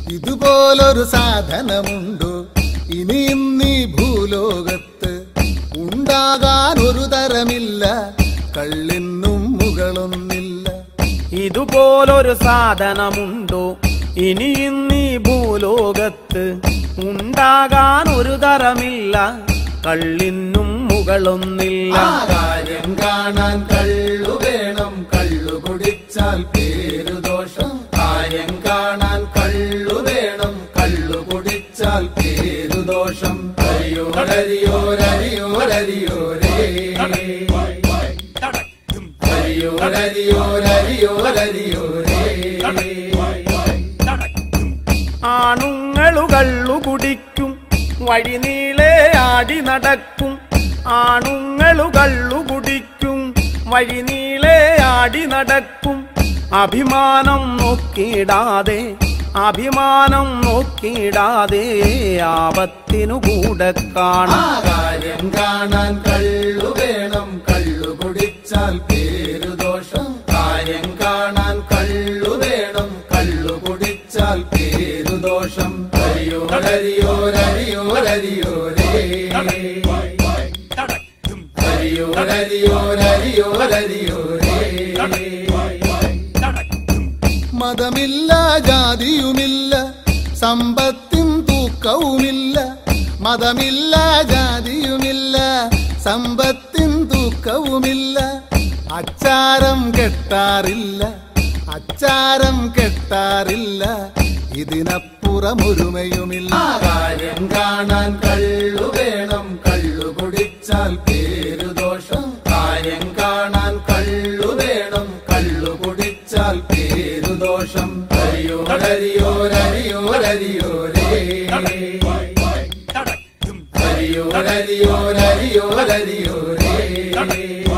ഇതുപോലൊരു സാധനമുണ്ടോ ഇനി ഇന്നീ ഭൂലോകത്ത് ഉണ്ടാകാൻ ഒരു തരമില്ല കള്ളിനും മുകളൊന്നില്ല ഇതുപോലൊരു സാധനമുണ്ടോ ഇനി ഇന്നീ ഭൂലോകത്ത് ഉണ്ടാകാൻ ഒരു തരമില്ല കള്ളിനും മുകളൊന്നില്ല കാര്യം കാണാൻ കള്ളു വേണം കള്ളു കുടിച്ചാൽ പേരു ദോഷം കാര്യം കാണാൻ കള്ളു വേണം കള്ളു കുടിച്ചാൽ പേരു ദോഷം ഹരിയോരരിയോരരിയോരരിയോരേ ഹരിയോരരിയോരരിയോരേ ആണുങ്ങളു കള്ളു കുടിക്കും വഴി നീളെ ആടി നടക്കും ആണുങ്ങളു കള്ളു കുടിക്കും വഴി നീളെ ആടി നടക്കും അഭിമാനം നോക്കിയിടാതെ അഭിമാനം നോക്കിയിടാതെ ആപത്തിനു കൂടെ കാണാം കാര്യം കാണാൻ കള്ളു വേണം കള്ളു കുടിച്ചാൽ പേരു ദോഷം കാര്യം കാണാൻ കള്ളു വേണം കള്ളു കുടിച്ചാൽ പേരു ദോഷം ഹരിയോരരിയോരരിയോരരിയോരേ ഹരിയോരരിയോരരിയോരേ മതമില്ല ജാതിയുമില്ല സമ്പത്തിൻ തൂക്കവുമില്ല മതമില്ല ജാതിയുമില്ല സമ്പത്തിൻ തൂക്കവുമില്ല അച്ചാരം കെട്ടാറില്ല അച്ചാരം കെട്ടാറില്ല ഇതിനപ്പുറമൊരുമയുമില്ല കാര്യം കാണാൻ കള്ളു വേണം കള്ളു കുടിച്ചാൽ പേരു ദോഷം കാര്യം കാണാൻ കള്ളു വേണം കള്ളു കുടിച്ചാൽ പേരു ദോഷം ഹരിയോരരിയോരരിയോരരിയോരേ ഹരിയോരരിയോരരിയോരരിയോരേ